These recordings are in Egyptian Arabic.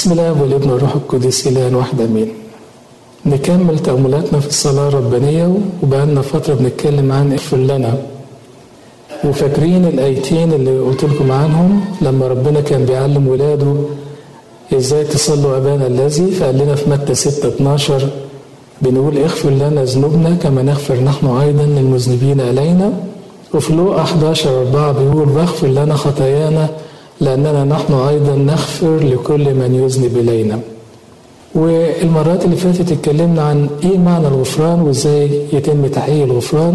بسم الله والابن والروح القدس إله واحد أمين نكمل تأملاتنا في الصلاة الربانية وبقالنا فترة بنتكلم عن اغفر لنا وفاكرين الآيتين اللي قلت لكم عنهم لما ربنا كان بيعلم ولاده ازاي تصلوا أبانا الذي فقال لنا في متى 6 12 بنقول اغفر لنا ذنوبنا كما نغفر نحن أيضا للمذنبين إلينا وفي لوقا 11 4 بيقول واغفر لنا خطايانا لأننا نحن أيضا نغفر لكل من يذنب إلينا والمرات اللي فاتت اتكلمنا عن ايه معنى الغفران وازاي يتم تحقيق الغفران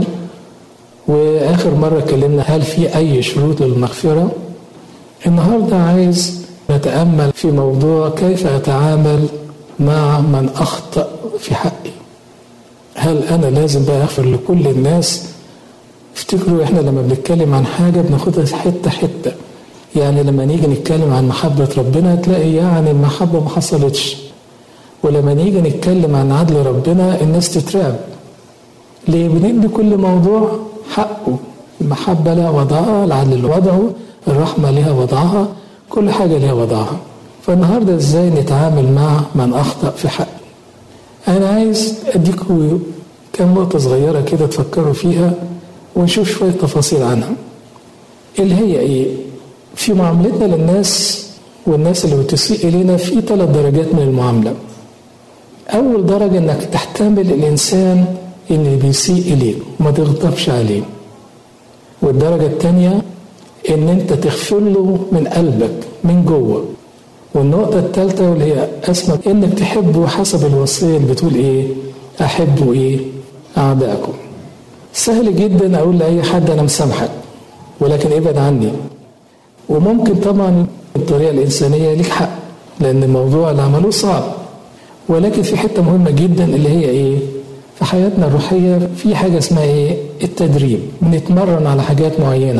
واخر مره اتكلمنا هل في اي شروط للمغفره النهارده عايز نتامل في موضوع كيف اتعامل مع من اخطا في حقي هل انا لازم بقى اغفر لكل الناس افتكروا احنا لما بنتكلم عن حاجه بناخدها حته حته يعني لما نيجي نتكلم عن محبه ربنا تلاقي يعني المحبه ما حصلتش ولما نيجي نتكلم عن عدل ربنا الناس تترعب ليه بندي كل موضوع حقه المحبة لها وضعها العدل له وضعه الرحمة لها وضعها كل حاجة لها وضعها فالنهاردة ازاي نتعامل مع من أخطأ في حق أنا عايز أديكم كم نقطة صغيرة كده تفكروا فيها ونشوف شوية تفاصيل عنها اللي هي إيه في معاملتنا للناس والناس اللي بتسيء إلينا في ثلاث درجات من المعاملة أول درجة إنك تحتمل الإنسان اللي بيسيء إليك وما تغضبش عليه والدرجة الثانية إن أنت تغفر له من قلبك من جوه والنقطة الثالثة واللي هي أسمى إنك تحبه حسب الوصية اللي بتقول إيه أحبوا إيه أعدائكم سهل جدا أقول لأي حد أنا مسامحك ولكن ابعد عني وممكن طبعا بالطريقة الإنسانية ليك حق لأن الموضوع اللي عملوه صعب ولكن في حته مهمه جدا اللي هي ايه؟ في حياتنا الروحيه في حاجه اسمها ايه؟ التدريب بنتمرن على حاجات معينه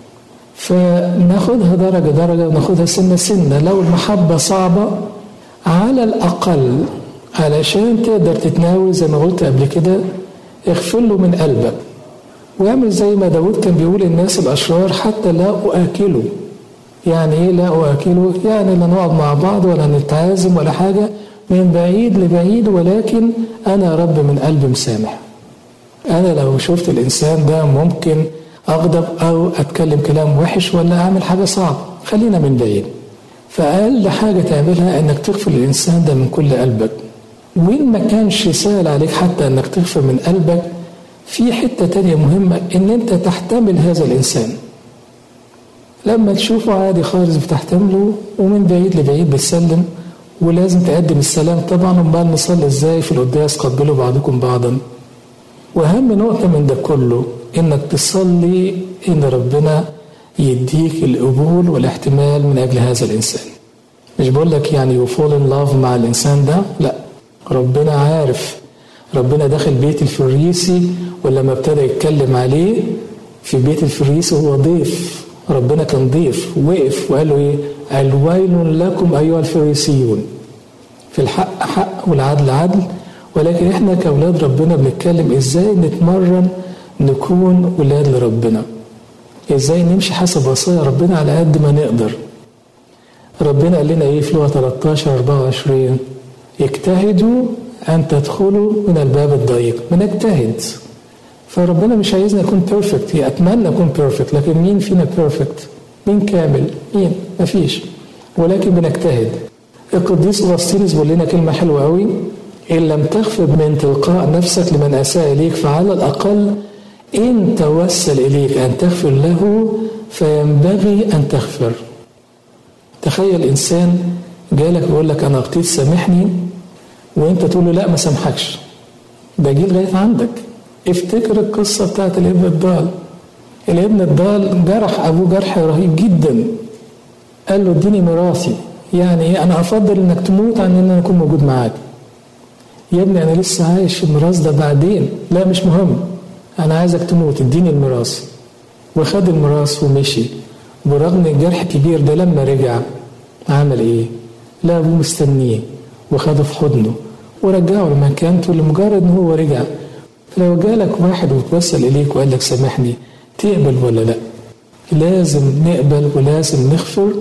فناخدها درجه درجه وناخدها سنه سنه لو المحبه صعبه على الاقل علشان تقدر تتناول زي ما قلت قبل كده اغفر له من قلبك واعمل زي ما داود كان بيقول الناس الاشرار حتى لا اؤكله يعني ايه لا اؤكله؟ يعني لا نقعد مع بعض ولا نتعازم ولا حاجه من بعيد لبعيد ولكن أنا رب من قلب مسامح أنا لو شفت الإنسان ده ممكن أغضب أو أتكلم كلام وحش ولا أعمل حاجة صعبة خلينا من بعيد فأقل حاجة تعملها إنك تغفر للإنسان ده من كل قلبك وإن ما كانش سهل عليك حتى إنك تغفر من قلبك في حتة تانية مهمة إن أنت تحتمل هذا الإنسان لما تشوفه عادي خالص بتحتمله ومن بعيد لبعيد بتسلم ولازم تقدم السلام طبعا امال نصلي ازاي في القداس قبلوا بعضكم بعضا واهم نقطه من ده كله انك تصلي ان ربنا يديك القبول والاحتمال من اجل هذا الانسان مش بقول لك يعني يو فول ان لاف مع الانسان ده لا ربنا عارف ربنا داخل بيت الفريسي ولما ابتدى يتكلم عليه في بيت الفريسي هو ضيف ربنا كان ضيف وقف وقال له ايه الويل لكم ايها الفريسيون في الحق حق والعدل عدل ولكن احنا كاولاد ربنا بنتكلم ازاي نتمرن نكون ولاد لربنا ازاي نمشي حسب وصايا ربنا على قد ما نقدر ربنا قال لنا ايه في لغه 13 24 اجتهدوا ان تدخلوا من الباب الضيق بنجتهد فربنا مش عايزنا نكون بيرفكت اتمنى اكون بيرفكت لكن مين فينا بيرفكت مين كامل مين مفيش ولكن بنجتهد القديس اغسطينوس بيقول لنا كلمه حلوه قوي ان لم تغفر من تلقاء نفسك لمن اساء اليك فعلى الاقل ان توسل اليك ان تغفر له فينبغي ان تغفر تخيل انسان جالك ويقول لك انا اغتيت سامحني وانت تقول له لا ما سامحكش ده جه لغايه عندك افتكر القصه بتاعت الابن الضال الابن الضال جرح ابوه جرح رهيب جدا قال له اديني ميراثي يعني ايه انا افضل انك تموت عن ان انا اكون موجود معاك يا ابني انا لسه عايش الميراث ده بعدين لا مش مهم انا عايزك تموت اديني الميراث وخد الميراث ومشي برغم الجرح كبير ده لما رجع عمل ايه لا ابوه مستنيه وخده في حضنه ورجعه لمكانته لمجرد ان هو رجع فلو جالك واحد وتوسل اليك وقال لك سامحني تقبل ولا لا لازم نقبل ولازم نغفر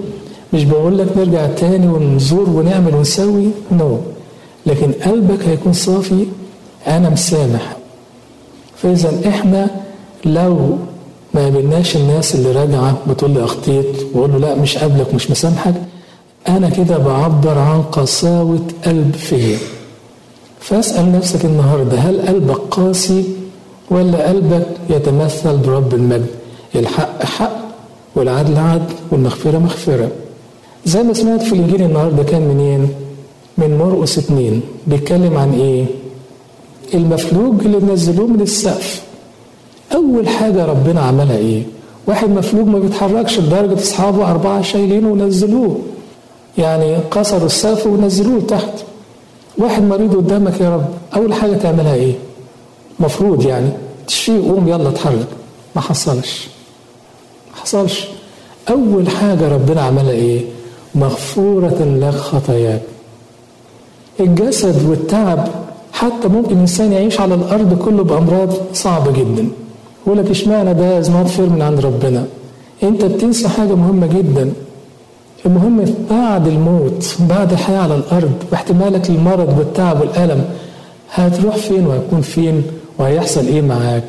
مش بقول لك نرجع تاني ونزور ونعمل ونسوي نو no. لكن قلبك هيكون صافي انا مسامح فاذا احنا لو ما قابلناش الناس اللي راجعه بتقول لي اخطيت واقول له لا مش قابلك مش مسامحك انا كده بعبر عن قساوه قلب فيا فاسال نفسك النهارده هل قلبك قاسي ولا قلبك يتمثل برب المجد الحق حق والعدل عدل والمغفره مغفره زي ما سمعت في الانجيل النهارده كان منين من مرقس اتنين بيتكلم عن ايه المفلوج اللي نزلوه من السقف اول حاجه ربنا عملها ايه واحد مفلوج ما بيتحركش لدرجه اصحابه اربعه شايلينه ونزلوه يعني كسروا السقف ونزلوه تحت واحد مريض قدامك يا رب اول حاجه تعملها ايه مفروض يعني تشفيه قوم يلا اتحرك ما حصلش ما حصلش اول حاجه ربنا عملها ايه مغفوره لك خطاياك الجسد والتعب حتى ممكن الانسان يعيش على الارض كله بامراض صعبه جدا يقول لك اشمعنى ده از نوت فير من عند ربنا انت بتنسى حاجه مهمه جدا المهم بعد الموت بعد الحياه على الارض واحتمالك للمرض والتعب والالم هتروح فين وهتكون فين وهيحصل ايه معاك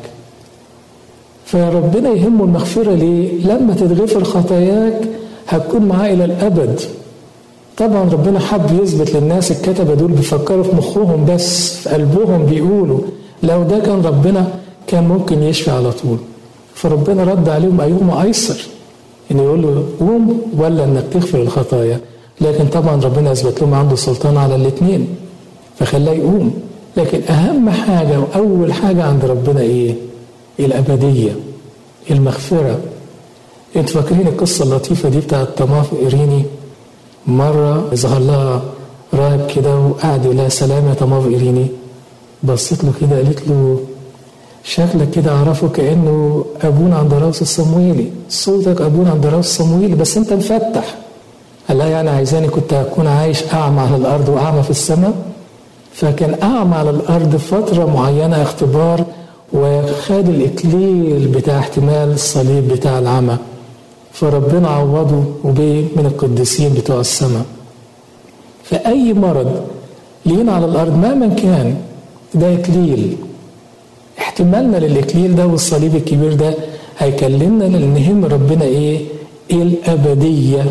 فربنا يهمه المغفرة ليه؟ لما تتغفر خطاياك هتكون معاه إلى الأبد طبعا ربنا حب يثبت للناس الكتبة دول بيفكروا في مخهم بس في قلبهم بيقولوا لو ده كان ربنا كان ممكن يشفي على طول فربنا رد عليهم أيهما أيسر إن يقول له قوم ولا إنك تغفر الخطايا لكن طبعا ربنا أثبت لهم عنده سلطان على الاثنين فخلاه يقوم لكن أهم حاجة وأول حاجة عند ربنا إيه؟ الأبدية المغفرة انتوا فاكرين القصة اللطيفة دي بتاعت طماف إيريني مرة ظهر لها راهب كده وقعد يقول لها سلام يا طماف إيريني بصيت له كده قالت له شكلك كده أعرفه كأنه أبونا عندراوس الصمويلي صوتك أبونا عندراوس الصمويلي بس أنت مفتح قال لها يعني عايزاني كنت أكون عايش أعمى على الأرض وأعمى في السماء فكان أعمى على الأرض فترة معينة اختبار وخد الإكليل بتاع احتمال الصليب بتاع العمى فربنا عوضه وبيه من القديسين بتوع السماء فأي مرض لينا على الأرض مهما كان ده إكليل احتمالنا للإكليل ده والصليب الكبير ده هيكلمنا لأن هم ربنا إيه؟ الأبدية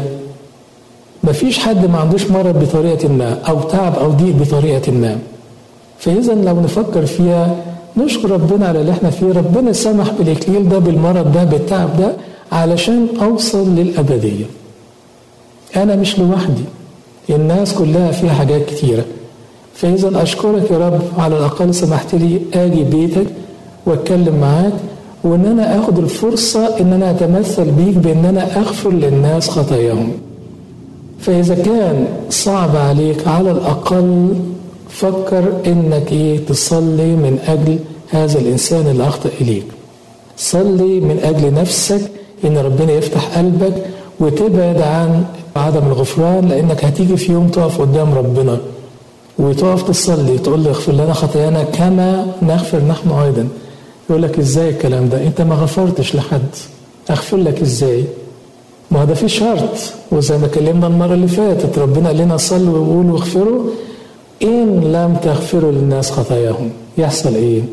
مفيش حد ما عندوش مرض بطريقة ما أو تعب أو ضيق بطريقة ما فإذا لو نفكر فيها نشكر ربنا على اللي احنا فيه ربنا سمح بالإكليل ده بالمرض ده بالتعب ده علشان أوصل للأبدية أنا مش لوحدي الناس كلها فيها حاجات كتيرة فإذا أشكرك يا رب على الأقل سمحت لي آجي بيتك وأتكلم معاك وإن أنا آخد الفرصة إن أنا أتمثل بيك بإن أنا أغفر للناس خطاياهم فإذا كان صعب عليك على الأقل فكر إنك إيه تصلي من أجل هذا الإنسان اللي أخطأ إليك صلي من أجل نفسك إن ربنا يفتح قلبك وتبعد عن عدم الغفران لأنك هتيجي في يوم تقف قدام ربنا وتقف تصلي تقول له اغفر لنا خطايانا كما نغفر نحن أيضا يقول لك إزاي الكلام ده أنت ما غفرتش لحد أغفر لك إزاي ما هو ده في شرط وزي ما كلمنا المرة اللي فاتت ربنا قال لنا صلوا وقولوا واغفروا إن لم تغفروا للناس خطاياهم يحصل إيه؟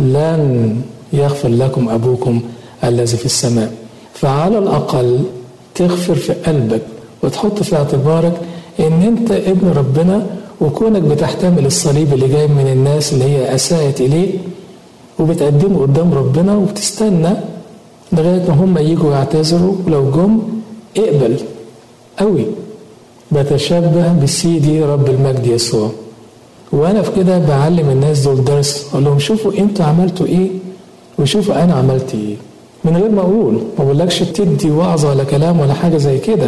لن يغفر لكم أبوكم الذي في السماء فعلى الأقل تغفر في قلبك وتحط في اعتبارك إن أنت ابن ربنا وكونك بتحتمل الصليب اللي جاي من الناس اللي هي أساءت إليك وبتقدمه قدام ربنا وبتستنى لغاية ما هم يجوا يعتذروا ولو جم اقبل قوي بتشبه بسيدي رب المجد يسوع وانا في كده بعلم الناس دول درس اقول لهم شوفوا انتوا عملتوا ايه وشوفوا انا عملت ايه من غير ما اقول ما بقولكش تدي وعظه ولا كلام ولا حاجه زي كده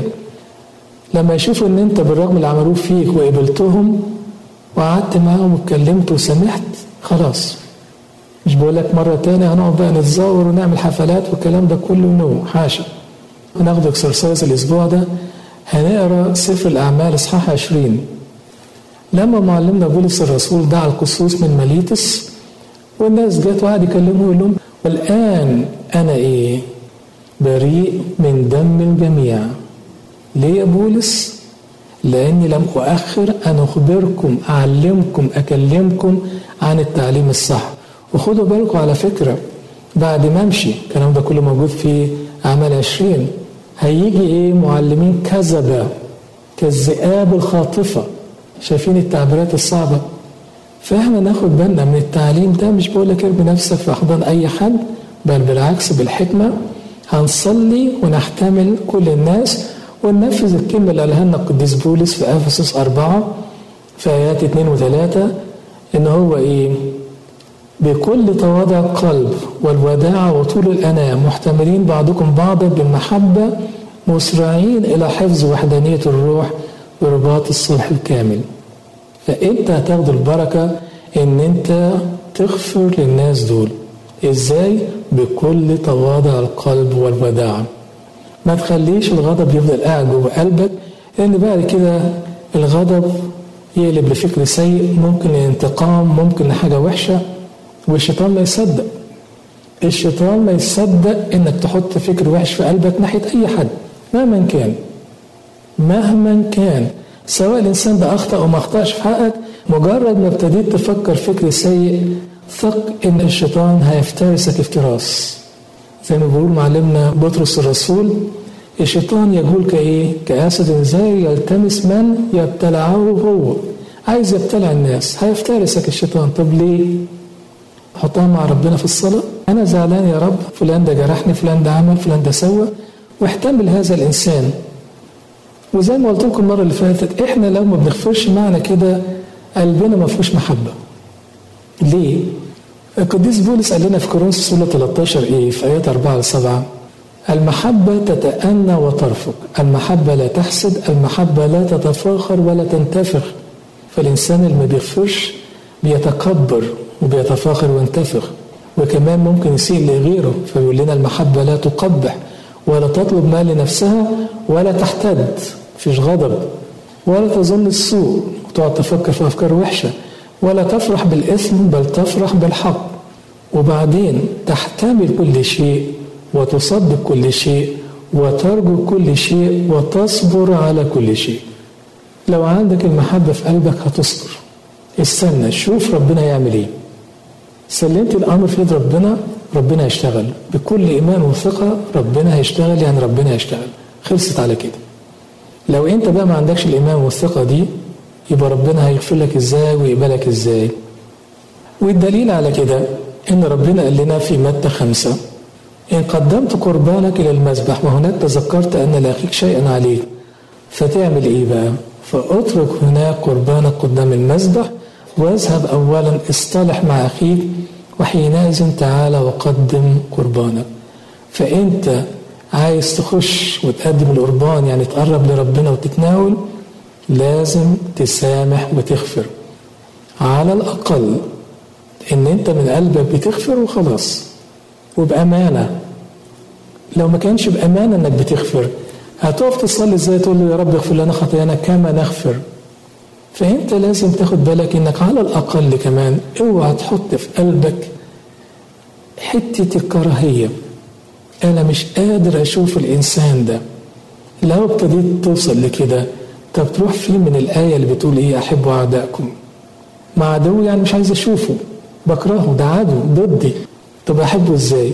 لما يشوفوا ان انت بالرغم اللي عملوه فيك وقبلتهم وقعدت معاهم واتكلمت وسمحت خلاص مش بقول لك مره تاني هنقعد بقى نتزاور ونعمل حفلات والكلام ده كله نو حاشا هناخد اكسرسايز الاسبوع ده هنقرا سفر الاعمال اصحاح 20 لما معلمنا بولس الرسول دعا القصوص من مليتس والناس جت وقعد يكلمه يقول لهم والان انا ايه بريء من دم الجميع ليه يا بولس لاني لم اؤخر ان اخبركم اعلمكم اكلمكم عن التعليم الصح وخدوا بالكم على فكره بعد ما امشي الكلام ده كله موجود في اعمال عشرين هيجي ايه معلمين كذبه كالذئاب الخاطفه شايفين التعبيرات الصعبه فاحنا ناخد بالنا من التعليم ده مش بقول لك ارمي نفسك في احضان اي حد بل بالعكس بالحكمه هنصلي ونحتمل كل الناس وننفذ الكلمة اللي قالها لنا القديس بولس في أفسس أربعة في آيات اثنين وثلاثة إن هو إيه؟ بكل تواضع القلب والوداعة وطول الأناة محتملين بعضكم بعضا بالمحبة مسرعين إلى حفظ وحدانية الروح ورباط الصلح الكامل فأنت هتاخد البركة إن أنت تغفر للناس دول إزاي؟ بكل تواضع القلب والوداعة ما تخليش الغضب يفضل قاعد جوه قلبك لان بعد كده الغضب يقلب لفكر سيء ممكن لانتقام ممكن لحاجه وحشه والشيطان ما يصدق الشيطان ما يصدق انك تحط فكر وحش في قلبك ناحيه اي حد مهما كان مهما كان سواء الانسان ده اخطا او ما اخطاش في حقك مجرد ما ابتديت تفكر فكر سيء ثق ان الشيطان هيفترسك افتراس زي ما بيقول معلمنا بطرس الرسول الشيطان يقول كايه؟ كاسد زي يلتمس من يبتلعه هو عايز يبتلع الناس هيفترسك الشيطان طب ليه؟ حطها مع ربنا في الصلاة أنا زعلان يا رب فلان ده جرحني فلان ده عمل فلان ده سوى واحتمل هذا الإنسان وزي ما قلت لكم المرة اللي فاتت إحنا لو ما بنغفرش معنى كده قلبنا ما فيهوش محبة ليه؟ القديس بولس قال لنا في كورنثوس سورة 13 ايه في ايات 4 ل 7 المحبة تتأنى وترفق المحبة لا تحسد المحبة لا تتفاخر ولا تنتفخ فالإنسان اللي ما بيغفرش بيتكبر وبيتفاخر وينتفخ وكمان ممكن يسيء لغيره فيقول لنا المحبة لا تقبح ولا تطلب ما لنفسها ولا تحتد فيش غضب ولا تظن السوء وتقعد تفكر في أفكار وحشة ولا تفرح بالإثم بل تفرح بالحق وبعدين تحتمل كل شيء وتصدق كل شيء وترجو كل شيء وتصبر على كل شيء لو عندك المحبة في قلبك هتصبر استنى شوف ربنا يعمل ايه سلمت الامر في يد ربنا ربنا هيشتغل بكل ايمان وثقه ربنا هيشتغل يعني ربنا هيشتغل خلصت على كده لو انت بقى ما عندكش الايمان والثقه دي يبقى ربنا هيغفر لك ازاي ويقبلك ازاي والدليل على كده ان ربنا قال لنا في متى خمسة ان قدمت قربانك الى المذبح وهناك تذكرت ان لاخيك شيئا عليك فتعمل ايه بقى فاترك هناك قربانك قدام المذبح واذهب اولا اصطلح مع اخيك وحينئذ تعالى وقدم قربانك فانت عايز تخش وتقدم القربان يعني تقرب لربنا وتتناول لازم تسامح وتغفر على الأقل إن أنت من قلبك بتغفر وخلاص وبأمانة لو ما كانش بأمانة إنك بتغفر هتقف تصلي إزاي تقول له يا رب اغفر لنا خطايانا كما نغفر فأنت لازم تاخد بالك إنك على الأقل كمان اوعى تحط في قلبك حتة الكراهية أنا مش قادر أشوف الإنسان ده لو ابتديت توصل لكده طب تروح فين من الآية اللي بتقول إيه أحبوا أعدائكم مع عدو يعني مش عايز أشوفه بكرهه ده عدو ضدي طب أحبه إزاي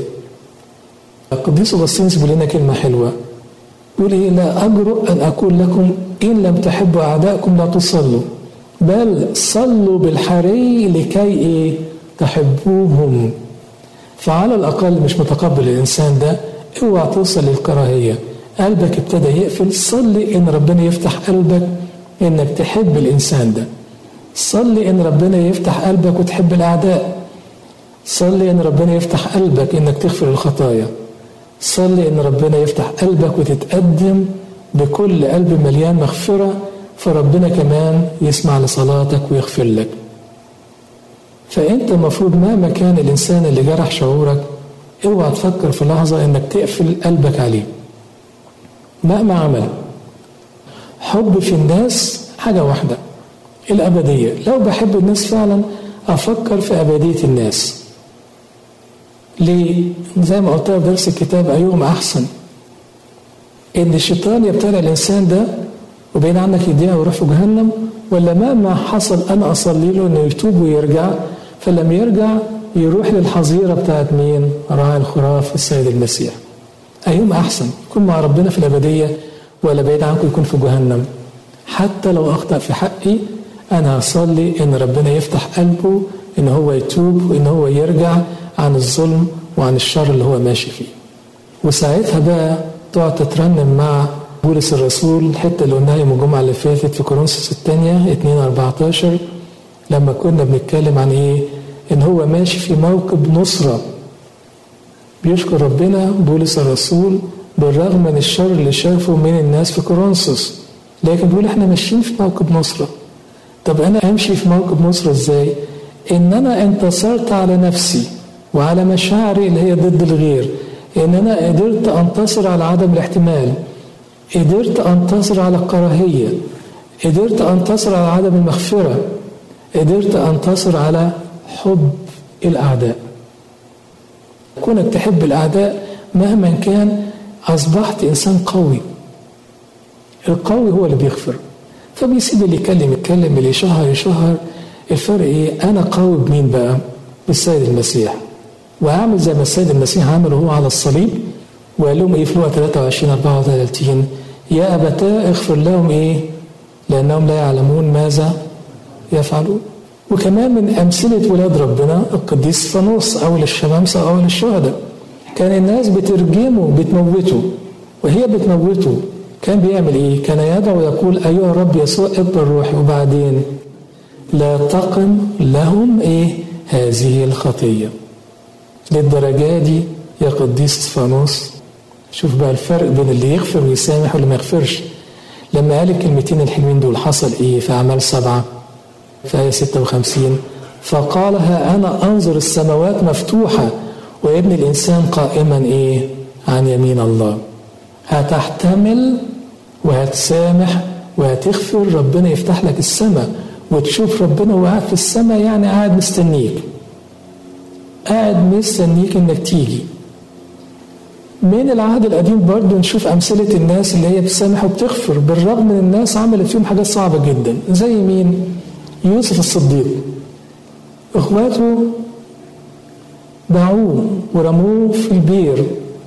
القديس أغسطينوس بيقول لنا كلمة حلوة يقول إيه لا أجرؤ أن أقول لكم إن لم تحبوا أعدائكم لا تصلوا بل صلوا بالحري لكي إيه تحبوهم فعلى الأقل مش متقبل الإنسان ده اوعى توصل للكراهية قلبك ابتدى يقفل صلي ان ربنا يفتح قلبك انك تحب الانسان ده صلي ان ربنا يفتح قلبك وتحب الاعداء صلي ان ربنا يفتح قلبك انك تغفر الخطايا صلي ان ربنا يفتح قلبك وتتقدم بكل قلب مليان مغفره فربنا كمان يسمع لصلاتك ويغفر لك فانت المفروض مهما كان الانسان اللي جرح شعورك اوعى تفكر في لحظه انك تقفل قلبك عليه مهما عمل حب في الناس حاجة واحدة الأبدية لو بحب الناس فعلا أفكر في أبدية الناس ليه؟ زي ما قلت في درس الكتاب أيهم أحسن ان الشيطان يبتلع الانسان ده وبين عنك يضيع ويروح في جهنم ولا مهما حصل انا اصلي له انه يتوب ويرجع فلما يرجع يروح للحظيره بتاعت مين؟ راعي الخراف السيد المسيح. ايهما احسن؟ يكون مع ربنا في الابديه ولا بعيد عنكم يكون في جهنم؟ حتى لو اخطا في حقي انا هصلي ان ربنا يفتح قلبه ان هو يتوب وان هو يرجع عن الظلم وعن الشر اللي هو ماشي فيه. وساعتها بقى تقعد تترنم مع بولس الرسول الحته اللي قلناها يوم الجمعه اللي فاتت في كورنثوس الثانيه 2 14 لما كنا بنتكلم عن ايه؟ ان هو ماشي في موكب نصره بيشكر ربنا بولس الرسول بالرغم من الشر اللي شافه من الناس في كورنثوس لكن بيقول احنا ماشيين في موكب نصره طب انا امشي في موكب نصره ازاي؟ ان انا انتصرت على نفسي وعلى مشاعري اللي هي ضد الغير ان انا قدرت انتصر على عدم الاحتمال قدرت انتصر على الكراهيه قدرت انتصر على عدم المغفره قدرت انتصر على حب الاعداء كونك تحب الاعداء مهما كان اصبحت انسان قوي القوي هو اللي بيغفر فبيسيب اللي يكلم يتكلم اللي يشهر يشهر الفرق ايه انا قوي بمين بقى بالسيد المسيح وهعمل زي ما السيد المسيح عمل وهو على الصليب وقال لهم ايه في لوقا 23 34 يا ابتاه اغفر لهم ايه لانهم لا يعلمون ماذا يفعلون وكمان من امثله ولاد ربنا القديس فانوس او للشمامسه او للشهداء كان الناس بترجمه بتموته وهي بتموته كان بيعمل ايه؟ كان يدعو ويقول ايها الرب يسوع ابن روحي وبعدين لا تقم لهم ايه؟ هذه الخطيه للدرجه دي يا قديس اسفانوس شوف بقى الفرق بين اللي يغفر ويسامح واللي ما يغفرش لما قال الكلمتين الحلوين دول حصل ايه في اعمال سبعه في ايه 56 فقال ها انا انظر السماوات مفتوحه وابن الانسان قائما ايه عن يمين الله هتحتمل وهتسامح وهتغفر ربنا يفتح لك السماء وتشوف ربنا وهو قاعد في السماء يعني قاعد مستنيك قاعد مستنيك انك تيجي من العهد القديم برضه نشوف أمثلة الناس اللي هي بتسامح وبتغفر بالرغم من الناس عملت فيهم حاجات صعبة جدا زي مين؟ يوسف الصديق إخواته باعوه ورموه في البير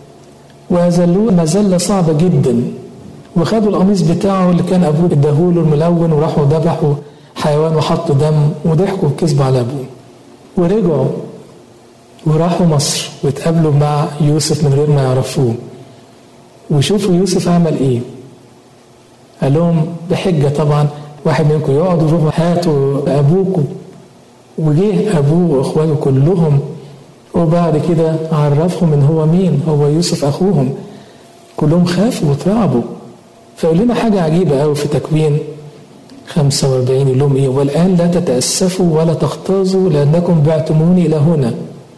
وذلوه مذلة صعبة جدا وخدوا القميص بتاعه اللي كان أبوه اداهوله الملون وراحوا ذبحوا حيوان وحطوا دم وضحكوا وكذبوا على أبوه ورجعوا وراحوا مصر واتقابلوا مع يوسف من غير ما يعرفوه وشوفوا يوسف عمل ايه قال لهم بحجه طبعا واحد منكم يقعد وروحوا هاتوا ابوكم وجه ابوه واخواته كلهم وبعد كده عرفهم ان هو مين هو يوسف اخوهم كلهم خافوا واترعبوا فقال لنا حاجه عجيبه قوي في تكوين 45 يقول لهم ايه والان لا تتاسفوا ولا تختازوا لانكم بعتموني الى هنا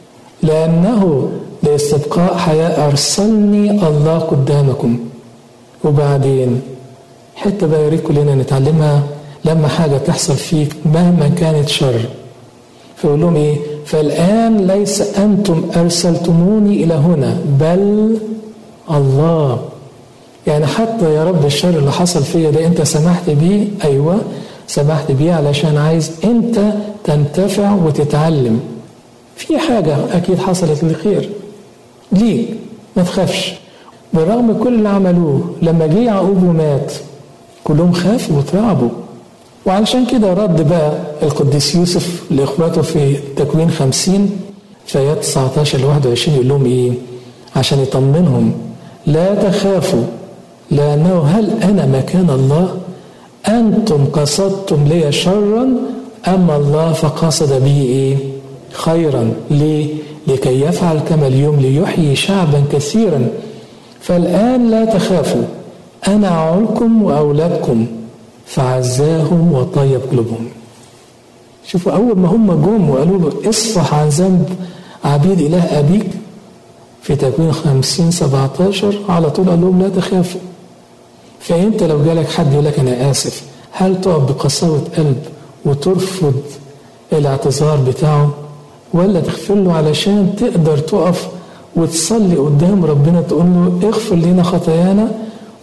لأنه لاستبقاء حياة أرسلني الله قدامكم وبعدين حتة بقى يريد كلنا نتعلمها لما حاجة تحصل فيك مهما كانت شر فيقول لهم إيه فالآن ليس أنتم أرسلتموني إلى هنا بل الله يعني حتى يا رب الشر اللي حصل فيا ده أنت سمحت بيه أيوة سمحت بيه علشان عايز أنت تنتفع وتتعلم في حاجة أكيد حصلت لخير ليك ما تخافش بالرغم كل اللي عملوه لما جه يعقوب ومات كلهم خافوا واترعبوا وعلشان كده رد بقى القديس يوسف لاخواته في تكوين خمسين في آيات 19 ل 21 يقول لهم ايه؟ عشان يطمنهم لا تخافوا لأنه هل أنا مكان الله؟ أنتم قصدتم لي شرا أما الله فقصد به إيه؟ خيرا ليه؟ لكي يفعل كما اليوم ليحيي شعبا كثيرا فالآن لا تخافوا أنا أعولكم وأولادكم فعزاهم وطيب قلوبهم شوفوا أول ما هم جم وقالوا له اصفح عن ذنب عبيد إله أبيك في تكوين خمسين سبعتاشر على طول قال لهم لا تخافوا فأنت لو جالك حد يقول لك أنا آسف هل تقف بقساوة قلب وترفض الاعتذار بتاعه ولا تغفر له علشان تقدر تقف وتصلي قدام ربنا تقول له اغفر لنا خطايانا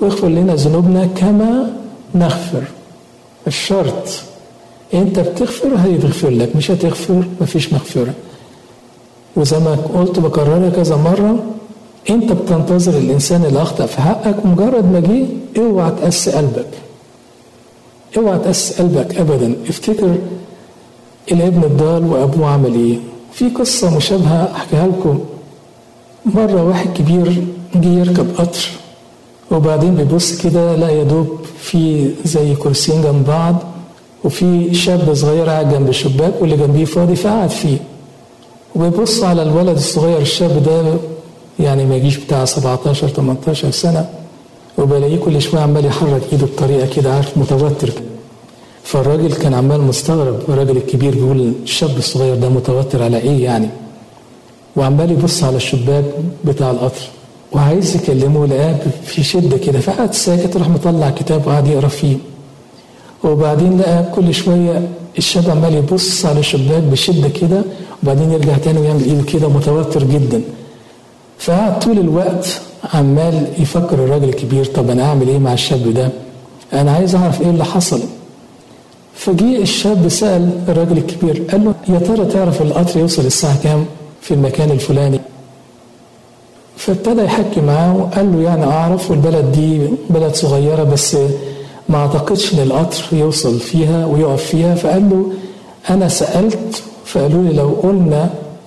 واغفر لنا ذنوبنا كما نغفر الشرط انت بتغفر هيتغفر لك مش هتغفر مفيش مغفرة وزي ما قلت بكررها كذا مرة انت بتنتظر الانسان اللي اخطأ في حقك مجرد ما جه اوعى تقسي قلبك اوعى تقسي قلبك ابدا افتكر الابن الضال وابوه عمل ايه في قصة مشابهة احكيها لكم مرة واحد كبير جه يركب قطر وبعدين بيبص كده لا يا دوب في زي كرسيين جنب بعض وفي شاب صغير قاعد جنب الشباك واللي جنبيه فاضي فقعد فيه وبيبص على الولد الصغير الشاب ده يعني ما يجيش بتاع 17 18 سنة وبلاقيه كل شوية عمال يحرك ايده بطريقة كده عارف متوتر فالراجل كان عمال مستغرب الراجل الكبير بيقول الشاب الصغير ده متوتر على ايه يعني وعمال يبص على الشباك بتاع القطر وعايز يكلمه لقاه في شده كده فقعد ساكت راح مطلع كتاب وقعد يقرا فيه وبعدين لقى كل شويه الشاب عمال يبص على الشباك بشده كده وبعدين يرجع تاني ويعمل ايده كده متوتر جدا فقعد طول الوقت عمال يفكر الراجل الكبير طب انا اعمل ايه مع الشاب ده انا عايز اعرف ايه اللي حصل فجي الشاب سال الراجل الكبير قال له يا ترى تعرف القطر يوصل الساعه كام في المكان الفلاني فابتدى يحكي معاه وقال له يعني اعرف والبلد دي بلد صغيره بس ما اعتقدش ان القطر يوصل فيها ويقف فيها فقال له انا سالت فقالوا لي لو قلنا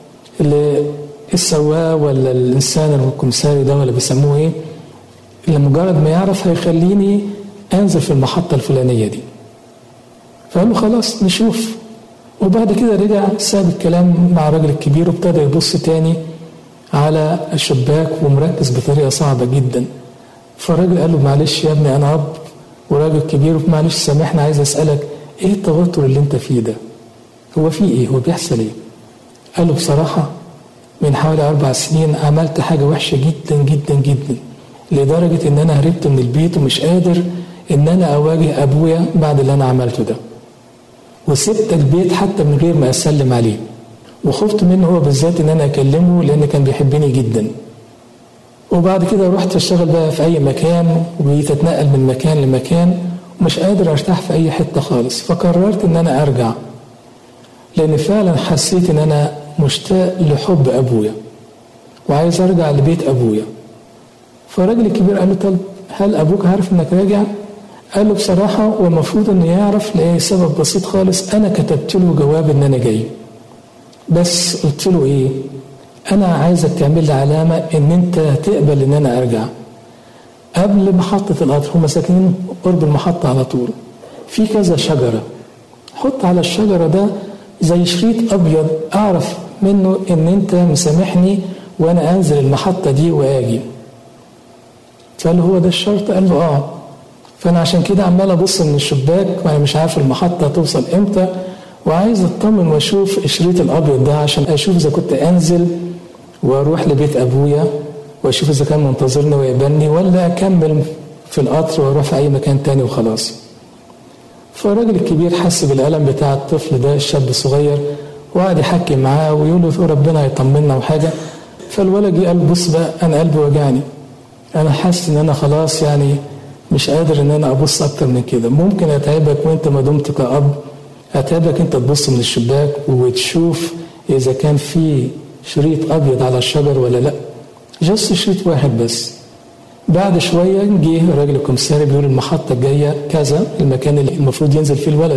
السواق ولا الانسان الكمساري ده ولا بيسموه ايه لمجرد ما يعرف هيخليني انزل في المحطه الفلانيه دي فقال له خلاص نشوف وبعد كده رجع ساب الكلام مع الراجل الكبير وابتدى يبص تاني على الشباك ومركز بطريقه صعبه جدا فالراجل قال له معلش يا ابني انا اب وراجل كبير معلش سامحني عايز اسالك ايه التوتر اللي انت فيه ده؟ هو في ايه؟ هو بيحصل ايه؟ قال له بصراحه من حوالي اربع سنين عملت حاجه وحشه جدا جدا جدا لدرجه ان انا هربت من البيت ومش قادر ان انا اواجه ابويا بعد اللي انا عملته ده. وسبت البيت حتى من غير ما اسلم عليه. وخفت منه هو بالذات ان انا اكلمه لان كان بيحبني جدا وبعد كده رحت اشتغل بقى في اي مكان وبقيت اتنقل من مكان لمكان ومش قادر ارتاح في اي حته خالص فقررت ان انا ارجع لان فعلا حسيت ان انا مشتاق لحب ابويا وعايز ارجع لبيت ابويا فالراجل الكبير قال له طب هل ابوك عارف انك راجع قال له بصراحه والمفروض انه يعرف لاي سبب بسيط خالص انا كتبت له جواب ان انا جاي بس قلت له ايه انا عايزك تعمل لي علامه ان انت تقبل ان انا ارجع قبل محطه القطر هم ساكنين قرب المحطه على طول في كذا شجره حط على الشجره ده زي شريط ابيض اعرف منه ان انت مسامحني وانا انزل المحطه دي واجي فقال له هو ده الشرط قال له اه فانا عشان كده عمال ابص من الشباك وانا مش عارف المحطه توصل امتى وعايز اطمن واشوف الشريط الابيض ده عشان اشوف اذا كنت انزل واروح لبيت ابويا واشوف اذا كان منتظرني ويقبلني ولا اكمل في القطر واروح في اي مكان تاني وخلاص فالراجل الكبير حس بالالم بتاع الطفل ده الشاب الصغير وقعد يحكي معاه ويقول له ربنا هيطمنا وحاجه فالولد جه قال بص بقى انا قلبي وجعني انا حاسس ان انا خلاص يعني مش قادر ان انا ابص اكتر من كده ممكن اتعبك وانت ما دمت كاب اتعبك انت تبص من الشباك وتشوف اذا كان في شريط ابيض على الشجر ولا لا جست شريط واحد بس بعد شويه جه الراجل الكمساري بيقول المحطه الجايه كذا المكان اللي المفروض ينزل فيه الولد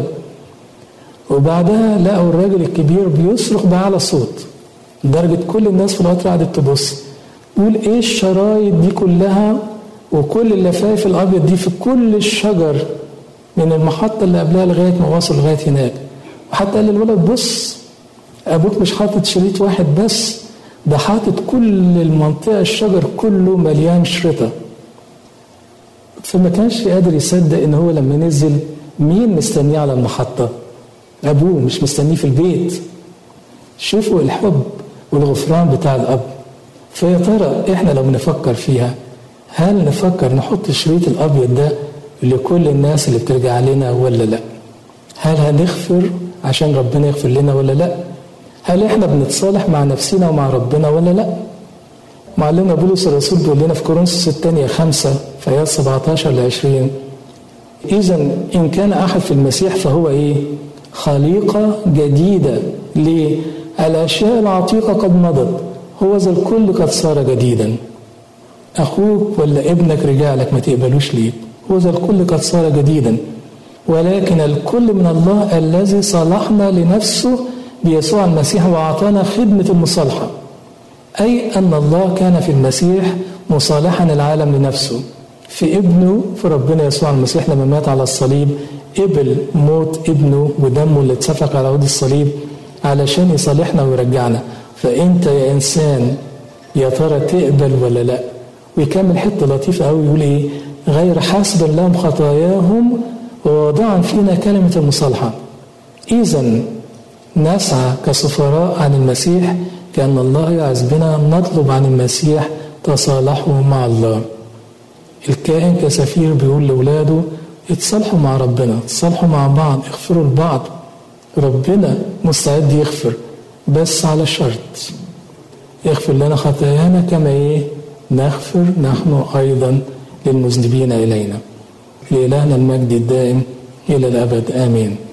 وبعدها لقوا الراجل الكبير بيصرخ بأعلى صوت لدرجة كل الناس في القطر قعدت تبص يقول ايه الشرايط دي كلها وكل اللفايف الابيض دي في كل الشجر من المحطة اللي قبلها لغاية ما وصل لغاية هناك وحتى قال للولد بص أبوك مش حاطط شريط واحد بس ده حاطط كل المنطقة الشجر كله مليان شريطة فما كانش قادر يصدق إن هو لما نزل مين مستنيه على المحطة أبوه مش مستنيه في البيت شوفوا الحب والغفران بتاع الأب فيا ترى إحنا لو نفكر فيها هل نفكر نحط الشريط الأبيض ده لكل الناس اللي بترجع لنا ولا لا هل هنغفر عشان ربنا يغفر لنا ولا لا هل احنا بنتصالح مع نفسنا ومع ربنا ولا لا معلمنا بولس الرسول بيقول لنا في كورنثوس الثانية خمسة في في آيات 17 ل 20 إذا إن كان أحد في المسيح فهو إيه؟ خليقة جديدة ليه؟ الأشياء العتيقة قد مضت هو ذا الكل قد صار جديدا أخوك ولا ابنك رجع لك ما تقبلوش ليه هو ذا الكل قد صار جديدا ولكن الكل من الله الذي صالحنا لنفسه بيسوع المسيح وأعطانا خدمة المصالحة أي أن الله كان في المسيح مصالحا العالم لنفسه في ابنه في ربنا يسوع المسيح لما مات على الصليب قبل موت ابنه ودمه اللي اتسفك على عود الصليب علشان يصالحنا ويرجعنا فانت يا انسان يا ترى تقبل ولا لا ويكمل حته لطيفه قوي يقول ايه غير حسب لهم خطاياهم وواضعا فينا كلمه المصالحه اذا نسعى كسفراء عن المسيح كان الله يعز بنا نطلب عن المسيح تصالحوا مع الله الكاهن كسفير بيقول لاولاده اتصالحوا مع ربنا اتصالحوا مع بعض اغفروا لبعض ربنا مستعد يغفر بس على شرط يغفر لنا خطايانا كما ايه نغفر نحن ايضا للمذنبين الينا لالهنا المجد الدائم الى الابد امين